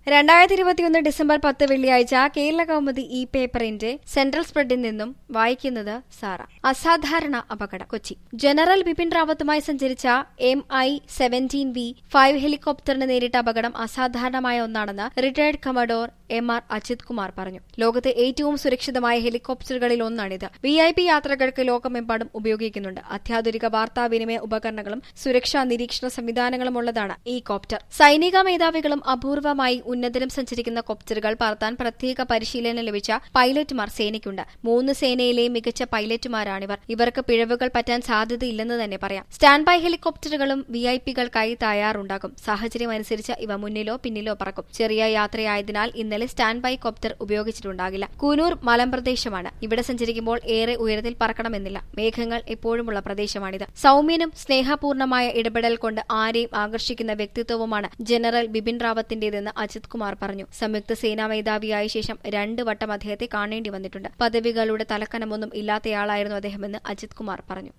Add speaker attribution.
Speaker 1: രണ്ടായിരത്തി ഇരുപത്തിയൊന്ന് ഡിസംബർ പത്ത് വെള്ളിയാഴ്ച കേരള കൗമുദി ഇ പേപ്പറിന്റെ സെൻട്രൽ സ്പ്രെഡിൽ നിന്നും വായിക്കുന്നത് സാറ അസാധാരണ അപകടം കൊച്ചി ജനറൽ ബിപിൻ റാവത്തുമായി സഞ്ചരിച്ച M I seventeen V five ഹെലികോപ്റ്ററിന് നേരിട്ട അപകടം അസാധാരണമായ ഒന്നാണെന്ന് retired commodore M R Ajith Kumar പറഞ്ഞു ലോകത്തെ ഏറ്റവും സുരക്ഷിതമായ ഹെലികോപ്റ്ററുകളിൽ ഒന്നാണിത് വി ഐ പി യാത്രകൾക്ക് ലോകമെമ്പാടും ഉപയോഗിക്കുന്നുണ്ട് അത്യാധുനിക വാർത്താവിനിമയ ഉപകരണങ്ങളും സുരക്ഷാ നിരീക്ഷണ സംവിധാനങ്ങളും ഉള്ളതാണ് ഈ കോപ്റ്റർ സൈനിക മേധാവികളും അപൂർവമായി ഉന്നതരും സഞ്ചരിക്കുന്ന കോപ്റ്ററുകൾ പറത്താൻ പ്രത്യേക പരിശീലനം ലഭിച്ച പൈലറ്റുമാർ സേനയ്ക്കുണ്ട് മൂന്ന് സേനയിലെയും മികച്ച പൈലറ്റുമാരാണിവർ ഇവർക്ക് പിഴവുകൾ പറ്റാൻ സാധ്യതയില്ലെന്ന് തന്നെ പറയാം സ്റ്റാൻഡ് ബൈ ഹെലികോപ്റ്ററുകളും വി ഐ പികൾക്കായി തയ്യാറുണ്ടാകും സാഹചര്യമനുസരിച്ച് ഇവ മുന്നിലോ പിന്നിലോ പറക്കും ചെറിയ യാത്രയായതിനാൽ ഇന്നലെ സ്റ്റാൻഡ് ബൈ കോപ്റ്റർ ഉപയോഗിച്ചിട്ടുണ്ടാകില്ല കൂനൂർ മലമ്പ്രദേശമാണ് ഇവിടെ സഞ്ചരിക്കുമ്പോൾ ഏറെ ഉയരത്തിൽ പറക്കണമെന്നില്ല മേഘങ്ങൾ എപ്പോഴുമുള്ള പ്രദേശമാണിത് സൌമ്യനും സ്നേഹപൂർണമായ ഇടപെടൽ കൊണ്ട് ആരെയും ആകർഷിക്കുന്ന വ്യക്തിത്വവുമാണ് ജനറൽ ബിപിൻ റാവത്തിന്റേതെന്ന് അജിത് കുമാർ പറഞ്ഞു സംയുക്ത സേനാ മേധാവിയായ ശേഷം രണ്ട് വട്ടം അദ്ദേഹത്തെ കാണേണ്ടി വന്നിട്ടുണ്ട് പദവികളുടെ തലക്കനമൊന്നും ഇല്ലാത്തയാളായിരുന്നു അദ്ദേഹമെന്ന് അജിത് കുമാർ പറഞ്ഞു